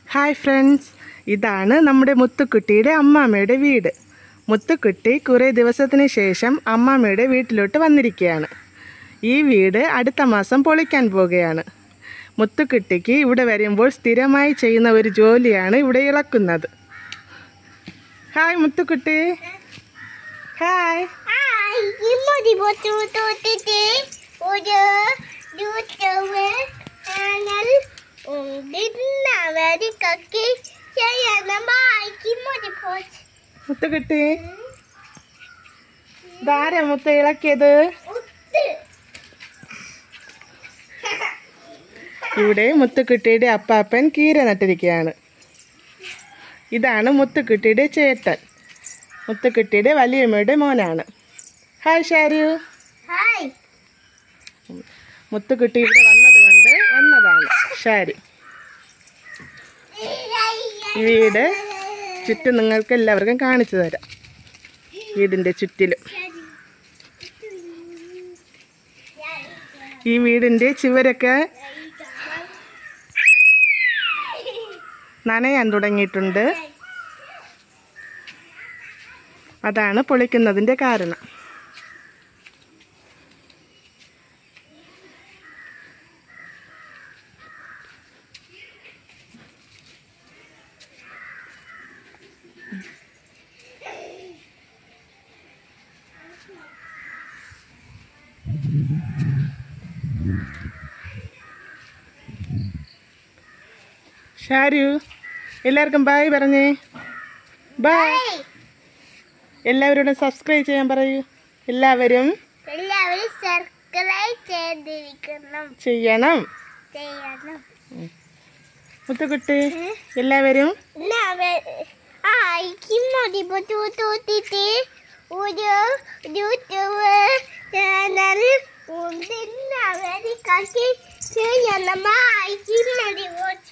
hi friends ഇതാണ് നമ്മുടെ മുത്തുക്കുട്ടിയുടെ അമ്മാമ്മയുടെ വീട് മുത്തുക്കുട്ടി കുറേ ദിവസത്തിന് ശേഷം അമ്മാമ്മയുടെ വീട്ടിലോട്ട് വന്നിരിക്കുകയാണ് ഈ വീട് അടുത്ത മാസം പൊളിക്കാൻ പോവുകയാണ് മുത്തുക്കുട്ടിക്ക് ഇവിടെ വരുമ്പോൾ സ്ഥിരമായി ചെയ്യുന്ന ഒരു ജോലിയാണ് ഇവിടെ ഇളക്കുന്നത് ഹായ് മുത്തുക്കുട്ടി ഹായ് ഹായ് ഇമ്മടി ബോത്തു തോട്ടിട്ട് ഒരു യൂട്യൂബ് ചാനൽ ഉണ്ടിരുന്നവര് കക്കി ചെയ്യണം ഇമ്മടി പോച്ച് മുത്തുക്കുട്ടി ഇതാരാ മുത്ത ഇളക്കിയത് ഉത്ത് ഇവിടെ മുത്തുക്കുട്ടിയുടെ അപ്പാപ്പൻ കീര നട്ടിരിക്കുകയാണ് ഇതാണ് മുത്തുക്കുട്ടിയുടെ ചേട്ടൻ മുത്തുക്കുട്ടിയുടെ വലിയമ്മയുടെ മോനാണ് ഹായ് ഷാരു ഹായ് മുത്തുക്കുട്ടി ഇവിടെ വന്നത് കൊണ്ട് വന്നതാണ് ഷാരു ഈ വീട് ചുറ്റും നിങ്ങൾക്ക് എല്ലാവർക്കും കാണിച്ചു തരാം വീടിൻ്റെ ചുറ്റിലും ഈ വീടിൻ്റെ ചുവരൊക്കെ നനയാൻ തുടങ്ങിയിട്ടുണ്ട് അതാണ് പൊളിക്കുന്നതിൻ്റെ കാരണം ഷാരു എല്ലാവർക്കും ബായ് പറഞ്ഞേ ബായ് എല്ലാവരോടും സബ്സ്ക്രൈബ് ചെയ്യാൻ പറയൂ എല്ലാവരും എല്ലാവരും സബ്സ്ക്രൈബ് ചെയ്തിരിക്കണം ചെയ്യണം ചെയ്യണം മുത്തുകുട്ടി എല്ലാവരും ആ ഇമ്മടി ബോത്തു തോട്ടിട്ട് ഒരു യൂട്യൂബ് ചാനൽ ഉണ്ടിരുന്നവര് കക്കി ചെയ്യണം ഇമ്മടി ബോത്ത്